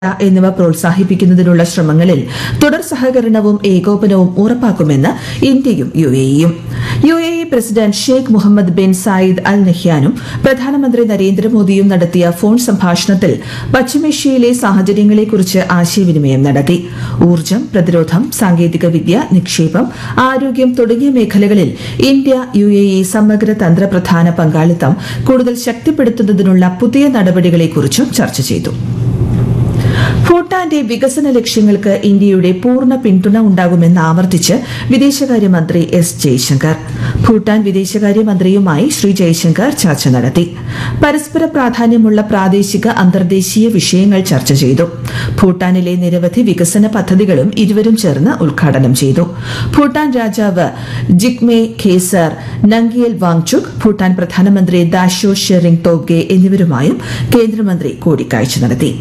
എന്നിവ പ്രോത്സാഹിപ്പിക്കുന്നതിനുള്ള ശ്രമങ്ങളിൽ തുടർ സഹകരണവും ഏകോപനവും ഉറപ്പാക്കുമെന്ന് ഇന്ത്യയും യു എയും U A E president Sheikh Mohammed bin Zayed Al നഹ്യാനും പ്രധാനമന്ത്രി നരേന്ദ്രമോദിയും നടത്തിയ ഫോൺ സംഭാഷണത്തിൽ പശ്ചിമേഷ്യയിലെ സാഹചര്യങ്ങളെക്കുറിച്ച് ആശയവിനിമയം നടത്തി ഊർജ്ജം പ്രതിരോധം സാങ്കേതികവിദ്യ നിക്ഷേപം ആരോഗ്യം തുടങ്ങിയ മേഖലകളിൽ ഇന്ത്യ യു എ ഇ സമഗ്ര തന്ത്രപ്രധാന പങ്കാളിത്തം കൂടുതൽ ശക്തിപ്പെടുത്തുന്നതിനുള്ള പുതിയ നടപടികളെക്കുറിച്ചും ചർച്ച ചെയ്തു ഭൂട്ടാന്റെ വികസന ലക്ഷ്യങ്ങൾക്ക് ഇന്ത്യയുടെ പൂർണ്ണ പിന്തുണ ഉണ്ടാകുമെന്ന് ആവർത്തിച്ച് വിദേശകാര്യമന്ത്രി എസ് ജയശങ്കർ ഭൂട്ടാൻ വിദേശകാര്യമന്ത്രിയുമായി ശ്രീ ജയശങ്കർ ചർച്ച നടത്തി പരസ്പര പ്രാധാന്യമുള്ള പ്രാദേശിക അന്തർദേശീയ വിഷയങ്ങൾ ചർച്ച ചെയ്തു ഭൂട്ടാനിലെ നിരവധി വികസന പദ്ധതികളും ഇരുവരും ചേർന്ന് ഉദ്ഘാടനം ചെയ്തു ഭൂട്ടാൻ രാജാവ് ജിഗ്മെ ഖേസർ നങ്കിയൽ വാങ്ചുക് ഭൂട്ടാൻ പ്രധാനമന്ത്രി ദാഷോ ഷെറിംഗ് തോബ്ഗെ എന്നിവരുമായും കേന്ദ്രമന്ത്രി കൂടിക്കാഴ്ച നടത്തി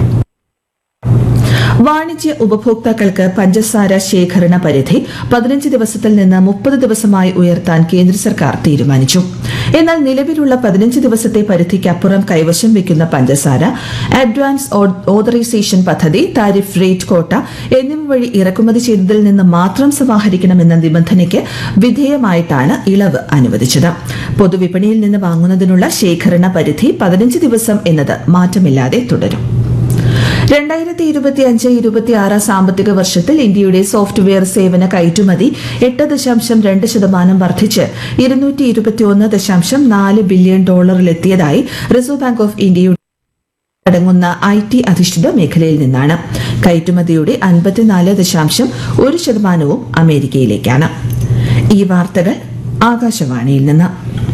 വാണിജ്യ ഉപഭോക്താക്കൾക്ക് പഞ്ചസാര ശേഖരണ പരിധി പതിനഞ്ച് ദിവസത്തിൽ നിന്ന് മുപ്പത് ദിവസമായി ഉയർത്താൻ കേന്ദ്ര സർക്കാർ തീരുമാനിച്ചു എന്നാൽ നിലവിലുള്ള പതിനഞ്ച് ദിവസത്തെ പരിധിക്കപ്പുറം കൈവശം വയ്ക്കുന്ന പഞ്ചസാര അഡ്വാൻസ് ഓതറൈസേഷൻ പദ്ധതി താരിഫ് റേറ്റ് കോട്ട എന്നിവ വഴി ഇറക്കുമതി ചെയ്തതിൽ നിന്ന് മാത്രം സമാഹരിക്കണമെന്ന നിബന്ധനയ്ക്ക് വിധേയമായിട്ടാണ് ഇളവ് അനുവദിച്ചത് പൊതുവിപണിയിൽ നിന്ന് വാങ്ങുന്നതിനുള്ള ശേഖരണ പരിധി പതിനഞ്ച് ദിവസം എന്നത് മാറ്റമില്ലാതെ തുടരും രണ്ടായിരത്തി ഇരുപത്തി അഞ്ച് ഇരുപത്തി ആറ് സാമ്പത്തിക വർഷത്തിൽ ഇന്ത്യയുടെ സോഫ്റ്റ്വെയർ സേവന കയറ്റുമതി എട്ട് ദശാംശം രണ്ട് ശതമാനം വർദ്ധിച്ച് ഇരുന്നൂറ്റി ഇരുപത്തിയൊന്ന് ദശാംശം നാല് ബില്യൺ ഡോളറിലെത്തിയതായി റിസർവ് ബാങ്ക് ഓഫ് ഇന്ത്യയുടെ അടങ്ങുന്ന ഐ ടി അധിഷ്ഠിത മേഖലയിൽ നിന്നാണ് കയറ്റുമതിയുടെ അൻപത്തിനാല് ദശാംശം ഒരു ശതമാനവും അമേരിക്കയിലേക്കാണ് ഈ വാർത്തകൾ ആകാശവാണിയിൽ നിന്ന്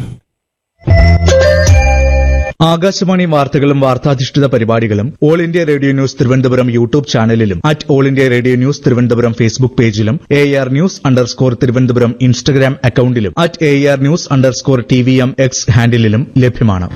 ആകാശവാണി വാർത്തകളും വാർത്താധിഷ്ഠിത പരിപാടികളും all India radio news Thiruvananthapuram YouTube ചാനലിലും at all India radio news Thiruvananthapuram Facebook പേജിലും A R news underscore Thiruvananthapuram Instagram അക്കൌണ്ടിലും at A R news underscore T V M X ഹാൻഡിലും ലഭ്യമാണ്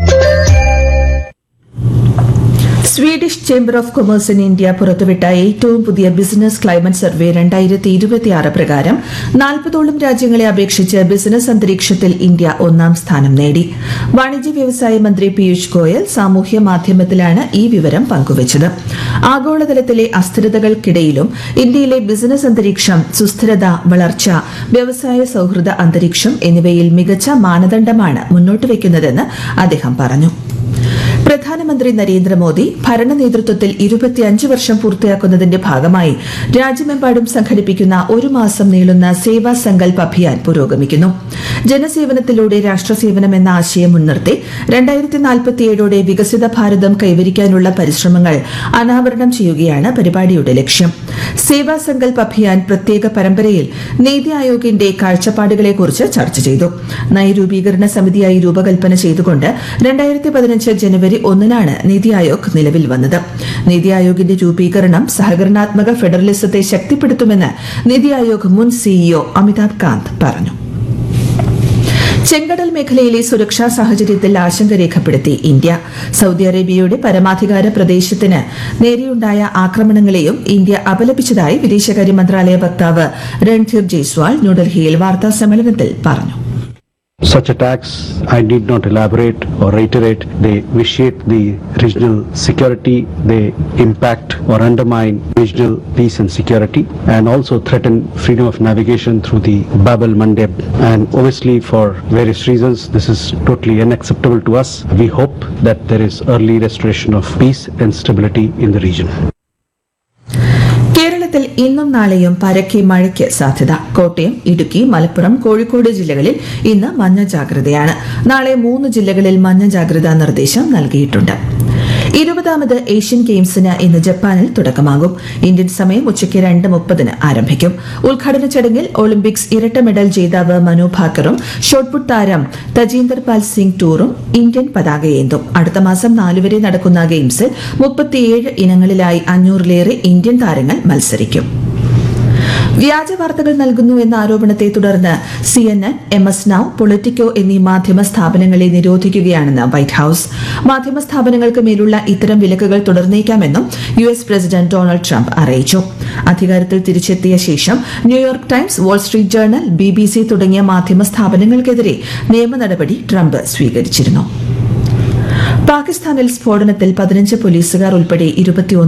Swedish chamber of commerce in India പുറത്തുവിട്ട ഏറ്റവും പുതിയ business climate survey രണ്ടായിരത്തി ഇരുപത്തിയാറ് പ്രകാരം നാൽപ്പതോളം രാജ്യങ്ങളെ അപേക്ഷിച്ച് ബിസിനസ് അന്തരീക്ഷത്തിൽ ഇന്ത്യ ഒന്നാം സ്ഥാനം നേടി വാണിജ്യ വ്യവസായ മന്ത്രി പീയൂഷ് ഗോയൽ സാമൂഹ്യ മാധ്യമത്തിലാണ് ഈ വിവരം പങ്കുവച്ചത് ആഗോളതലത്തിലെ അസ്ഥിരതകൾക്കിടയിലും ഇന്ത്യയിലെ ബിസിനസ് അന്തരീക്ഷം സുസ്ഥിരത വളർച്ച വ്യവസായ സൌഹൃദ അന്തരീക്ഷം എന്നിവയിൽ മികച്ച മാനദണ്ഡമാണ് മുന്നോട്ട് വയ്ക്കുന്നതെന്ന് അദ്ദേഹം പറഞ്ഞു പ്രധാനമന്ത്രി നരേന്ദ്രമോദി ഭരണ നേതൃത്വത്തിൽ ഇരുപത്തിയഞ്ച് വർഷം പൂർത്തിയാക്കുന്നതിന്റെ ഭാഗമായി രാജ്യമെമ്പാടും സംഘടിപ്പിക്കുന്ന ഒരു മാസം നീളുന്ന സേവാ സങ്കൽപ് അഭിയാൻ പുരോഗമിക്കുന്നു ജനസേവനത്തിലൂടെ രാഷ്ട്രസേവനം എന്ന ആശയം മുൻനിർത്തി രണ്ടായിരത്തി നാൽപ്പത്തിയേഴോടെ വികസിത ഭാരതം കൈവരിക്കാനുള്ള പരിശ്രമങ്ങൾ അനാവരണം ചെയ്യുകയാണ് പരിപാടിയുടെ ലക്ഷ്യം സേവാ സങ്കൽപ് അഭിയാൻ പ്രത്യേക പരമ്പരയിൽ നീതി ആയോഗിന്റെ കാഴ്ചപ്പാടുകളെക്കുറിച്ച് ചർച്ച ചെയ്തു നയരൂപീകരണ സമിതിയായി രൂപകൽപ്പന ചെയ്തുകൊണ്ട് രണ്ടായിരത്തി പതിനഞ്ച് ജനുവരി ഒന്നിനാണ് നീതി ആയോഗ് നിലവിൽ വന്നത് നീതി ആയോഗിന്റെ രൂപീകരണം സഹകരണാത്മക ഫെഡറലിസത്തെ ശക്തിപ്പെടുത്തുമെന്ന് നീതി ആയോഗ് മുൻ സിഇഒ അമിതാഭ് കാന്ത് പറഞ്ഞു ചെങ്കടൽ മേഖലയിലെ സുരക്ഷാ സാഹചര്യത്തിൽ ആശങ്ക രേഖപ്പെടുത്തി ഇന്ത്യ സൌദി അറേബ്യയുടെ പരമാധികാര പ്രദേശത്തിന് നേരെയുണ്ടായ ആക്രമണങ്ങളെയും ഇന്ത്യ അപലപിച്ചതായി വിദേശകാര്യ മന്ത്രാലയ വക്താവ് രൺധീർ ജയ്സ്വാൾ ന്യൂഡൽഹിയിൽ വാർത്താ സമ്മേളനത്തിൽ പറഞ്ഞു Such attacks, I need not elaborate or reiterate, they vitiate the regional security, they impact or undermine regional peace and security, and also threaten freedom of navigation through the Bab el Mandeb. And obviously, for various reasons, this is totally unacceptable to us. We hope that there is early restoration of peace and stability in the region. കേരളത്തിൽ ഇന്നും നാളെയും പരക്കെ മഴയ്ക്ക് സാധ്യത കോട്ടയം ഇടുക്കി മലപ്പുറം കോഴിക്കോട് ജില്ലകളിൽ ഇന്ന് മഞ്ഞ ജാഗ്രതയാണ് നാളെ മൂന്ന് ജില്ലകളിൽ മഞ്ഞ ജാഗ്രതാ നിർദ്ദേശം നൽകിയിട്ടുണ്ട് ഇരുപതാമത് ഏഷ്യൻ ഗെയിംസിന് ഇന്ന് ജപ്പാനിൽ തുടക്കമാകും ഇന്ത്യൻ സമയം ഉച്ചയ്ക്ക് രണ്ട് മുപ്പതിന് ആരംഭിക്കും ഉദ്ഘാടന ചടങ്ങിൽ ഒളിമ്പിക്സ് ഇരട്ട മെഡൽ ജേതാവ് മനു ഭാക്കറും ഷോട്ട്പുട്ട് താരം തജീന്ദർ പാൽ സിംഗ് ടൂറും ഇന്ത്യൻ പതാകയേന്തും അടുത്ത മാസം നാലുവരെ നടക്കുന്ന ഗെയിംസിൽ മുപ്പത്തിയേഴ് ഇനങ്ങളിലായി അഞ്ഞൂറിലേറെ ഇന്ത്യൻ താരങ്ങൾ മത്സരിക്കും വ്യാജ വാർത്തകൾ നൽകുന്നു എന്ന ആരോപണത്തെ തുടർന്ന് C N N M S now Politico എന്നീ മാധ്യമ സ്ഥാപനങ്ങളെ നിരോധിക്കുകയാണെന്ന് വൈറ്റ് ഹൌസ് മാധ്യമ സ്ഥാപനങ്ങൾക്ക് മേലുള്ള ഇത്തരം വിലക്കുകൾ തുടർന്നേക്കാമെന്നും U S president Donald Trump അറിയിച്ചു അധികാരത്തിൽ തിരിച്ചെത്തിയ ശേഷം New York Times Wall Street Journal B B C തുടങ്ങിയ മാധ്യമ സ്ഥാപനങ്ങൾക്കെതിരെ നിയമ നടപടി ട്രംപ് സ്വീകരിച്ചിരുന്നു പാകിസ്ഥാനിൽ സ്ഫോടനത്തിൽ പതിനഞ്ച് പോലീസുകാർ ഉൾപ്പെടെ ഇരുപത്തിയൊന്ന്